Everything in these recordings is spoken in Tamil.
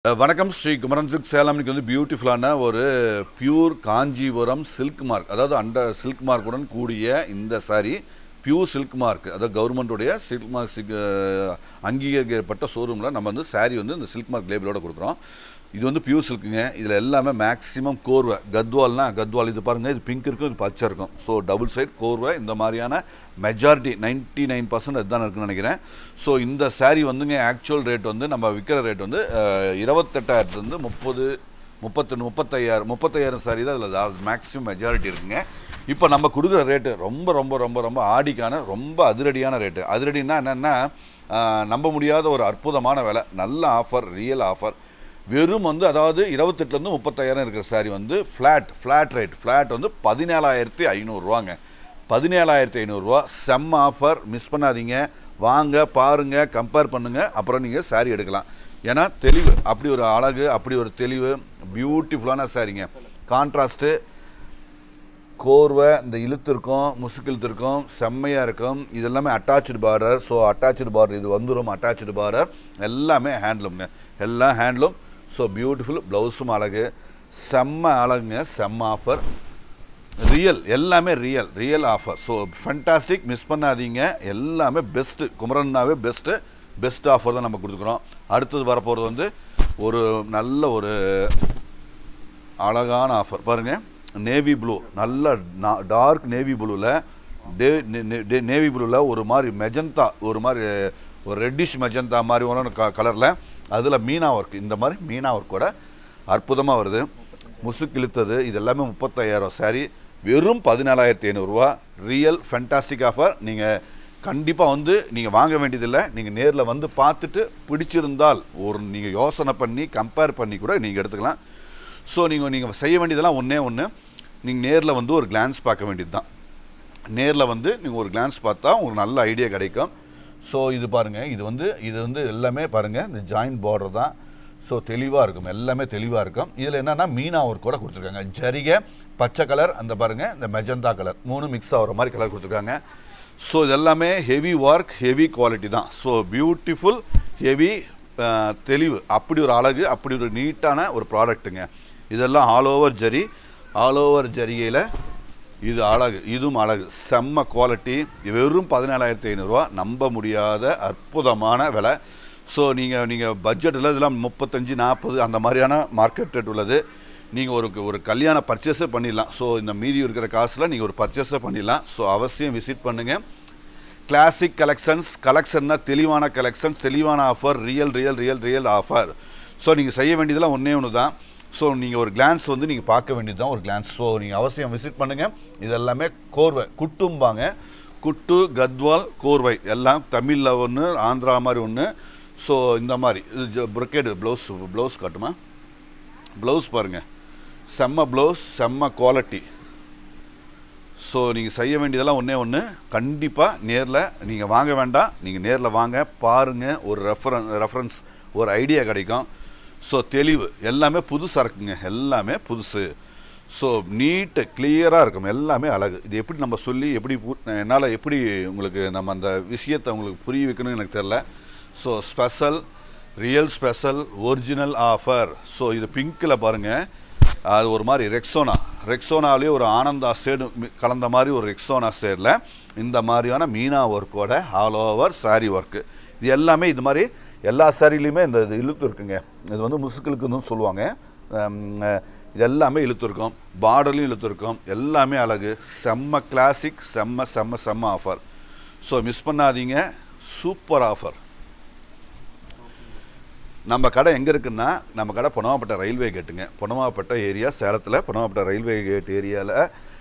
அஹ், வணக்கம் ஸ்ரீ குமரன் சில்க் சேலம் இன்னைக்கு வந்து பியூட்டிஃபுல்லான ஒரு பியூர் காஞ்சிபுரம் சில்க் மார்க் அதாவது அண்டர் சில்க் மார்க்குடன் கூடிய இந்த saree பியூர் சில்க் மார்க் அதாவது கவர்மெண்ட்டுடைய சில்க் மார்க் சிக் அங்கீகரிக்கப்பட்ட ஷோரூமில் நம்ம வந்து saree வந்து இந்த சில்க் மார்க் லேபிளோட கொடுக்குறோம் இது வந்து பியூர் சில்க்குங்க இதில் எல்லாமே மேக்ஸிமம் கோர்வை கத்வால்னா கத்வால் இது பாருங்கள் இது பிங்க் இருக்கும் இது பச்சை இருக்கும் ஸோ டபுள் சைட் கோர்வை இந்த மாதிரியான மெஜாரிட்டி நைன்ட்டி நைன் பர்சன்ட் இதுதான் இருக்குன்னு நினைக்கிறேன் ஸோ இந்த saree வந்துங்க ஆக்சுவல் ரேட் வந்து நம்ம விற்கிற ரேட் வந்து அஹ், இருபத்தெட்டாயிரத்துலேருந்து முப்பது முப்பத்தொன்று முப்பத்தையாயிரம் முப்பத்தையாயிரம் சாரி தான் இதில் மேக்ஸிமம் மெஜாரிட்டி இருக்குங்க இப்போ நம்ம கொடுக்குற ரேட்டு ரொம்ப ரொம்ப ரொம்ப ரொம்ப ஆடிக்கான ரொம்ப அதிரடியான ரேட்டு அதிரடினா என்னென்னா நம்ப முடியாத ஒரு அற்புதமான விலை நல்ல ஆஃபர் ரியல் ஆஃபர் வெறும் வந்து அதாவது இருபத்தெட்டுலேருந்து முப்பத்தாயிரம் இருக்கிற சாரி வந்து ஃப்ளாட் ஃப்ளாட் ரேட் ஃப்ளாட் வந்து பதினேழாயிரத்தி ஐநூறுரூவாங்க பதினேழாயிரத்தி ஐநூறுரூவா செம்ம ஆஃபர் மிஸ் பண்ணாதீங்க வாங்க பாருங்க கம்பேர் பண்ணுங்க அப்புறம் நீங்கள் saree எடுக்கலாம் ஏன்னா தெளிவு அப்படி ஒரு அழகு அப்படி ஒரு தெளிவு பியூட்டிஃபுல்லான சாரிங்க கான்ட்ராஸ்ட்டு கோர்வை இந்த இழுத்து இருக்கும் முசுக்கு இழுத்து இருக்கும் செம்மையாக இருக்கும் இது எல்லாமே attach border so attach border இது வந்துடும் அட்டாச்சு பார்டர் எல்லாமே ஹேண்ட்லூம்ங்க எல்லாம் ஹேண்ட்லூம் ஸோ பியூட்டிஃபுல் ப்ளவுஸும் அழகு செம்ம அழகுங்க செம்ம ஆஃபர் ரியல் எல்லாமே real real offer so fantastic miss பண்ணாதீங்க எல்லாமே பெஸ்ட்டு குமரன்னாவே பெஸ்ட்டு பெஸ்ட் ஆஃபர் தான் நம்ம கொடுத்துக்குறோம் அடுத்தது வரப்போகிறது வந்து ஒரு நல்ல ஒரு அழகான ஆஃபர் பாருங்கள் நேவி ப்ளூ நல்ல டார்க் நேவி ப்ளூவில் நேவி ப்ளூவில் ஒரு மாதிரி மெஜந்தா ஒரு மாதிரி ஒரு ரெட்டிஷ் மெஜந்தா மாதிரி ஒரு க கலரில் அதில் மீனா ஒர்க் இந்த மாதிரி மீனா ஒர்க்கோட அற்புதமாக வருது முசுக்கு இழுத்தது இது எல்லாமே முப்பத்தாயிரம் saree வெறும் பதினாலாயிரத்தி ஐநூறுரூவா ரியல் ஃபென்டாஸ்டிக் ஆஃபர் நீங்கள் கண்டிப்பாக வந்து நீங்கள் வாங்க வேண்டியதில்லை நீங்கள் நேரில் வந்து பார்த்துட்டு பிடிச்சிருந்தால் ஒரு நீங்கள் யோசனை பண்ணி கம்பேர் பண்ணி கூட நீங்கள் எடுத்துக்கலாம் ஸோ நீங்கள் நீங்கள் செய்ய வேண்டியதெல்லாம் ஒன்றே ஒன்று நீங்கள் நேரில் வந்து ஒரு கிளான்ஸ் பார்க்க வேண்டியது தான் நேரில் வந்து நீங்கள் ஒரு கிளான்ஸ் பார்த்தா ஒரு நல்ல ஐடியா கிடைக்கும் ஸோ இது பாருங்கள் இது வந்து இது வந்து எல்லாமே பாருங்கள் இந்த ஜாயிண்ட் பார்டர் தான் ஸோ தெளிவாக இருக்கும் எல்லாமே தெளிவாக இருக்கும் இதில் என்னென்னா மீனா ஒர்க் கூட கொடுத்துருக்காங்க ஜரிகை பச்சை கலர் அந்த பாருங்கள் இந்த மெஜந்தா கலர் மூணு மிக்ஸ் ஆகிற மாதிரி கலர் கொடுத்துருக்காங்க ஸோ இது எல்லாமே ஹெவி ஒர்க் ஹெவி குவாலிட்டி தான் ஸோ பியூட்டிஃபுல் ஹெவி தெளிவு அப்படி ஒரு அழகு அப்படி ஒரு நீட்டான ஒரு ப்ராடக்ட்டுங்க இதெல்லாம் all over zari all over ஜரிகையில் இது அழகு இதுவும் அழகு செம்ம குவாலிட்டி வெறும் பதினேழாயிரத்தி ஐநூறுரூவா நம்ப முடியாத அற்புதமான விலை ஸோ நீங்கள் நீங்கள் பட்ஜெட்டில் இதெல்லாம் முப்பத்தஞ்சு நாற்பது அந்த மாதிரியான மார்க்கெட் ரேட் உள்ளது நீங்கள் ஒரு ஒரு கல்யாண பர்ச்சேஸே பண்ணிடலாம் ஸோ இந்த மீதி இருக்கிற காசில் நீங்கள் ஒரு பர்ச்சேஸே பண்ணிடலாம் ஸோ அவசியம் விசிட் பண்ணுங்கள் கிளாசிக் கலெக்ஷன்ஸ் கலெக்ஷன்னா தெளிவான கலெக்ஷன்ஸ் தெளிவான offer real real real real offer so நீங்கள் செய்ய வேண்டியதெல்லாம் ஒன்றே ஒன்று தான் ஸோ நீங்கள் ஒரு கிளான்ஸ் வந்து நீங்கள் பார்க்க வேண்டியது தான் ஒரு கிளான்ஸ் ஸோ நீங்கள் அவசியம் விசிட் பண்ணுங்கள் இது எல்லாமே கோர்வை குட்டும்பாங்க குட்டு கத்வால் கோர்வை எல்லாம் தமிழில் ஒன்று ஆந்திரா மாதிரி ஒன்று ஸோ இந்த மாதிரி இது ப்ரொக்கேடு ப்ளவுஸ் ப்ளவுஸ் காட்டுமா ப்ளவுஸ் பாருங்கள் செம்ம ப்ளவுஸ் செம்ம குவாலிட்டி ஸோ நீங்கள் செய்ய வேண்டியதெல்லாம் ஒன்றே ஒன்று கண்டிப்பாக நேரில் நீங்கள் வாங்க வேண்டாம் நீங்கள் நேரில் வாங்க பாருங்கள் ஒரு ரெஃபரன் ரெஃபரன்ஸ் ஒரு ஐடியா கிடைக்கும் ஸோ தெளிவு எல்லாமே புது சரக்குங்க எல்லாமே புதுசு ஸோ நீட்டு கிளியராக இருக்கும் எல்லாமே அழகு இது எப்படி நம்ம சொல்லி எப்படி என்னால் எப்படி உங்களுக்கு நம்ம அந்த விஷயத்தை உங்களுக்கு புரிய வைக்கணும்னு எனக்கு தெரில so special real special original offer so இது பிங்க்கில் பாருங்கள் அது ஒரு மாதிரி ரெக்ஸோனா ரெக்ஸோனாலேயே ஒரு ஆனந்தா சேடு கலந்த மாதிரி ஒரு ரெக்ஸோனா சேரில் இந்த மாதிரியான மீனா ஒர்க்கோட ஆல் ஓவர் saree ஒர்க்கு இது எல்லாமே இது மாதிரி எல்லா சாரிலையுமே இந்த இது இழுத்து இருக்குங்க இது வந்து முசுக்களுக்குன்னு சொல்லுவாங்க ஹம், இது எல்லாமே இழுத்து இருக்கும் பார்டர்லையும் இழுத்து இருக்கும் எல்லாமே அழகு செம்ம கிளாசிக் செம்ம செம்ம செம்ம ஆஃபர் ஸோ மிஸ் பண்ணாதீங்க சூப்பர் ஆஃபர் நம்ம கடை எங்கே இருக்குன்னா நம்ம கடை பொனவாப்பட்ட ரயில்வே கேட்டுங்க பொனவாப்பட்ட ஏரியா சேலத்தில் பொனவாப்பட்ட ரயில்வே கேட் ஏரியாவில்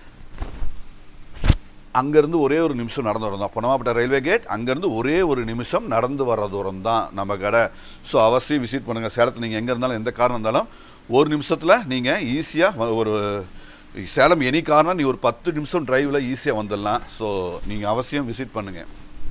அங்கேருந்து ஒரே ஒரு நிமிஷம் நடந்து வரோம் தான் பொனவாப்பட்ட ரயில்வே கேட் அங்கேருந்து ஒரே ஒரு நிமிஷம் நடந்து வர தூரம் தான் நம்ம கடை ஸோ அவசியம் விசிட் பண்ணுங்கள் சேலத்தில் நீங்கள் எங்கே இருந்தாலும் எந்த காரணம் இருந்தாலும் ஒரு நிமிஷத்தில் நீங்கள் ஈஸியாக ஒரு சேலம் எனி காரணம் நீ ஒரு பத்து நிமிஷம் டிரைவில் ஈஸியாக வந்துடலாம் ஸோ நீங்கள் அவசியம் விசிட் பண்ணுங்கள்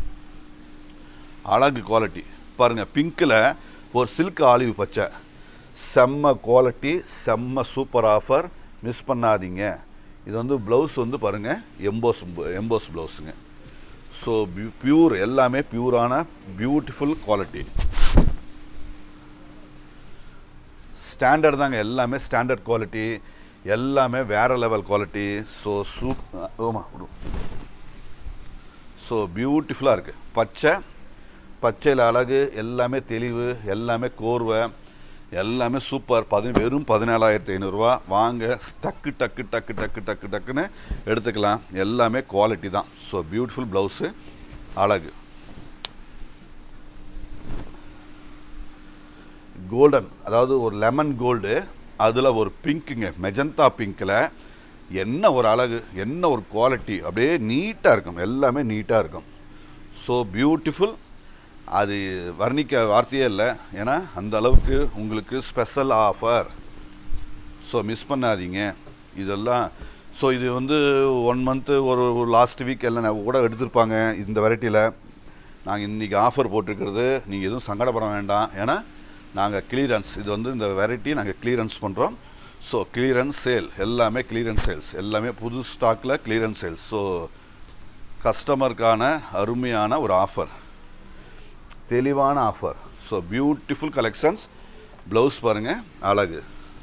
அழகு குவாலிட்டி பாருங்கள் பிங்க்கில் ஒரு சில்க் ஆலிவ் பச்சை செம்ம குவாலிட்டி செம்ம சூப்பர் ஆஃபர் மிஸ் பண்ணாதீங்க இது வந்து ப்ளவுஸ் வந்து பாருங்கள் எம்போஸ் எம்போஸ் ப்ளவுஸுங்க ஸோ பியூர் எல்லாமே பியூரான பியூட்டிஃபுல் குவாலிட்டி ஸ்டாண்டர்ட் தாங்க எல்லாமே ஸ்டாண்டர்ட் குவாலிட்டி எல்லாமே வேற லெவல் குவாலிட்டி ஸோ சூப் ஆமா ஸோ பியூட்டிஃபுல்லாக இருக்குது பச்சை பச்சையில் அழகு எல்லாமே தெளிவு எல்லாமே கோர்வை எல்லாமே சூப்பர் பதி வெறும் பதினேழாயிரத்தி ஐநூறுரூவா வாங்க டக்கு டக்கு டக்கு டக்கு டக்கு டக்குன்னு எடுத்துக்கலாம் எல்லாமே குவாலிட்டி தான் ஸோ பியூட்டிஃபுல் ப்ளவுஸு அழகு கோல்டன் அதாவது ஒரு லெமன் கோல்டு அதில் ஒரு பிங்க்குங்க மெஜந்தா பிங்க்கில் என்ன ஒரு அழகு என்ன ஒரு குவாலிட்டி அப்படியே நீட்டாக இருக்கும் எல்லாமே நீட்டாக இருக்கும் ஸோ பியூட்டிஃபுல் அது வர்ணிக்க வார்த்தையே இல்லை ஏன்னா அந்த அளவுக்கு உங்களுக்கு ஸ்பெஷல் ஆஃபர் ஸோ மிஸ் பண்ணாதீங்க இதெல்லாம் ஸோ இது வந்து ஒன் மந்த்து ஒரு லாஸ்ட் வீக் எல்லாம் கூட எடுத்திருப்பாங்க இந்த வெரைட்டியில் நாங்கள் இன்றைக்கி ஆஃபர் போட்டிருக்கிறது நீங்கள் எதுவும் சங்கடப்பட வேண்டாம் ஏன்னா நாங்கள் கிளியரன்ஸ் இது வந்து இந்த வெரைட்டி நாங்கள் கிளியரன்ஸ் பண்ணுறோம் ஸோ கிளியரன்ஸ் சேல் எல்லாமே கிளியரன்ஸ் சேல்ஸ் எல்லாமே புது ஸ்டாக்கில் கிளியரன்ஸ் சேல்ஸ் ஸோ கஸ்டமருக்கான அருமையான ஒரு ஆஃபர் தெளிவான offer so beautiful collections blouse பாருங்கள் அழகு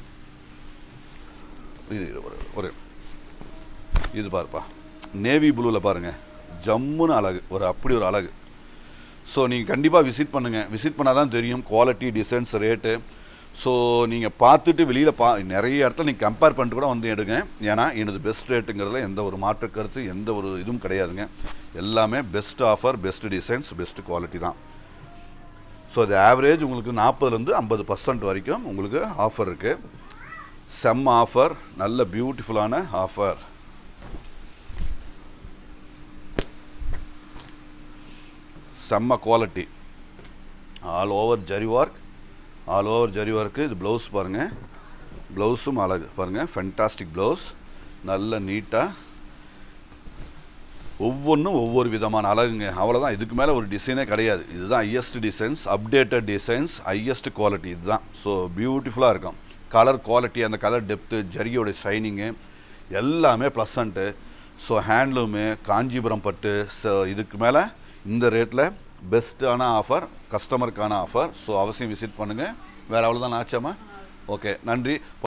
இது இது ஒரு ஒரு இது பாருப்பா நேவி ப்ளூவில் பாருங்கள் ஜம்முன்னு அழகு ஒரு அப்படி ஒரு அழகு ஸோ நீங்கள் கண்டிப்பாக விசிட் பண்ணுங்கள் விசிட் பண்ணால் தான் தெரியும் குவாலிட்டி டிசைன்ஸ் ரேட்டு ஸோ நீங்கள் பார்த்துட்டு வெளியில் பா நிறைய இடத்துல நீங்கள் கம்பேர் பண்ணிட்டு கூட வந்து எடுங்க ஏன்னா எனது பெஸ்ட் ரேட்டுங்கிறதுல எந்த ஒரு மாற்று கருத்து எந்த ஒரு இதுவும் கிடையாதுங்க எல்லாமே best offer best designs best quality தான் ஸோ இது ஆவரேஜ் உங்களுக்கு நாற்பதுலேருந்து ஐம்பது பர்சன்ட் வரைக்கும் உங்களுக்கு ஆஃபர் இருக்குது செம்ம ஆஃபர் நல்ல பியூட்டிஃபுல்லான ஆஃபர் செம்ம quality all over zari work all over zari work இது ப்ளவுஸ் பாருங்கள் ப்ளவுஸும் அழகு பாருங்கள் ஃபென்டாஸ்டிக் ப்ளவுஸ் நல்ல நீட்டாக ஒவ்வொன்றும் ஒவ்வொரு விதமான அழகுங்க அவ்வளோதான் இதுக்கு மேலே ஒரு டிசைனே கிடையாது இதுதான் highest designs updated designs highest quality இதுதான் ஸோ பியூட்டிஃபுல்லாக இருக்கும் கலர் குவாலிட்டி அந்த கலர் டெப்த்து ஜரியோட ஷைனிங்கு எல்லாமே ப்ளசண்ட்டு ஸோ ஹேண்ட்லூமு காஞ்சிபுரம் பட்டு ஸோ இதுக்கு மேலே இந்த ரேட்டில் பெஸ்ட்டான ஆஃபர் கஸ்டமருக்கான ஆஃபர் ஸோ அவசியம் விசிட் பண்ணுங்கள் வேறு அவ்வளோதான் ஆச்சாமா ஓகே நன்றி